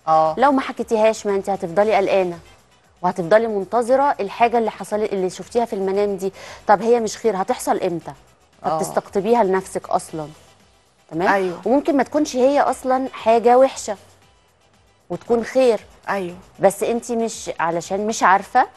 اه لو ما حكيتيهاش ما انت هتفضلي قلقانه وهتفضلي منتظره الحاجه اللي حصلت اللي شفتيها في المنام دي طب هي مش خير هتحصل امتى آه. طب تستقطبيها لنفسك اصلا تمام أيوة. وممكن ما تكونش هي اصلا حاجه وحشه وتكون خير ايوه بس انت مش علشان مش عارفه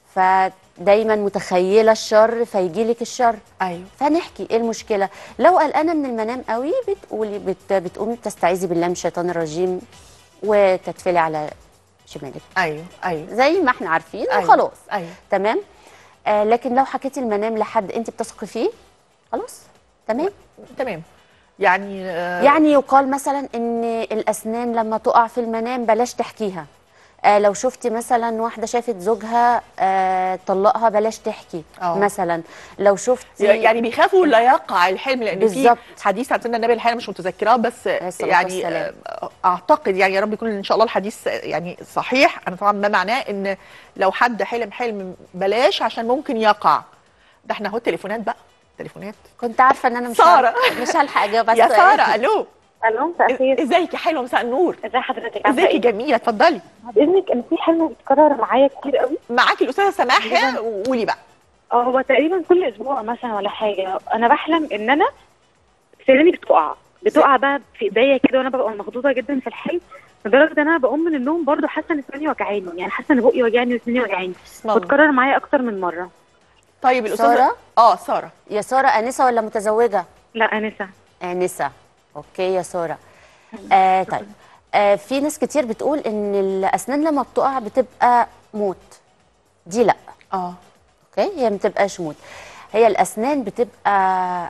فدايما متخيله الشر فيجي لك الشر ايوه فنحكي ايه المشكله لو قلقانه من المنام قوي بتقولي بت بتقومي تستعيذي بالله من الشيطان الرجيم وتتفلي على شمالك ايوه ايوه زي ما احنا عارفين أيوة. وخلاص ايوه تمام آه لكن لو حكيتي المنام لحد انت بتثقي فيه خلاص تمام تمام يعني آه يعني يقال مثلا ان الاسنان لما تقع في المنام بلاش تحكيها آه لو شفتي مثلا واحده شافت زوجها آه طلقها بلاش تحكي آه. مثلا لو شفتي يعني بيخافوا لا يقع الحلم لان في بالظبط. حديث عن سيدنا النبي الحقيقه مش متذكراه بس الصلاة يعني والسلام. آه، اعتقد يعني يا رب يكون ان شاء الله الحديث يعني صحيح انا طبعا ما معناه ان لو حد حلم حلم بلاش عشان ممكن يقع ده احنا اهو تليفونات بقى تليفونات كنت عارفه ان انا مش سارة. هلحق- مش هلحق اجاوب على يا السؤال. ساره الو الو مساء الخير ازيك يا حلوه مساء النور ازي حضرتك عامله ازيك يا ايه؟ جميله اتفضلي باذنك انا في حلم بيتكرر معايا كتير قوي معاكي الاستاذه سماح وقولي بقى اه هو تقريبا كل اسبوع مثلا ولا حاجه انا بحلم ان انا سناني بتقع بتقع بقى في ايديا كده وانا ببقى مخضوضه جدا في الحلم لدرجه ان انا بقوم من النوم برضو حاسه ان سناني وجعاني يعني حاسه ان بقي وجعني وسناني وجعاني الله. وتكرر معايا اكتر من مره طيب الاستاذه سارة؟ اه ساره يا ساره انسه ولا متزوجه لا انسه انسه اوكي يا ساره آه طيب آه في ناس كتير بتقول ان الاسنان لما بتقع بتبقى موت دي لا اه اوكي هي ما بتبقاش موت هي الاسنان بتبقى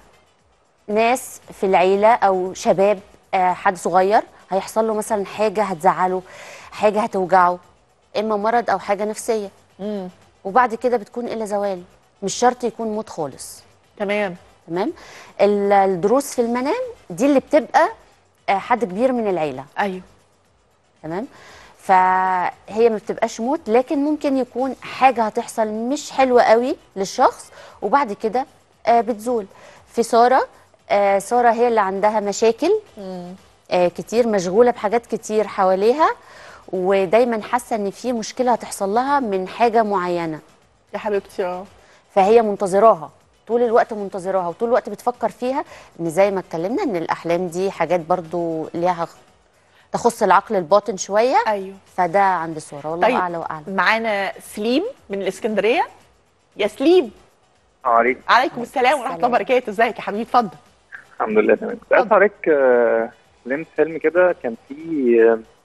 ناس في العيله او شباب آه حد صغير هيحصل له مثلا حاجه هتزعله حاجه هتوجعه اما مرض او حاجه نفسيه امم وبعد كده بتكون الى زوال مش شرط يكون موت خالص تمام تمام ال- الدروس في المنام دي اللي بتبقى آه، حد كبير من العيله ايوه تمام فهي ما بتبقاش موت لكن ممكن يكون حاجه هتحصل مش حلوه قوي للشخص وبعد كده آه، بتزول في ساره آه، ساره هي اللي عندها مشاكل آه، كتير مشغوله بحاجات كتير حواليها ودايما حاسه ان في مشكله هتحصل لها من حاجه معينه يا حبيبتي اه فهي منتظراها طول الوقت منتظراها وطول الوقت بتفكر فيها ان زي ما اتكلمنا ان الاحلام دي حاجات برضو ليها تخص العقل الباطن شويه ايوه فده عند ساره والله طيب. اعلى واعلم معانا سليم من الاسكندريه يا سليم عليكم عليكم السلام ورحمه الله السلام. وبركاته ازيك يا حبيبي اتفضل الحمد لله تمام سألت حضرتك آه، حلمت حلم كده كان فيه آه،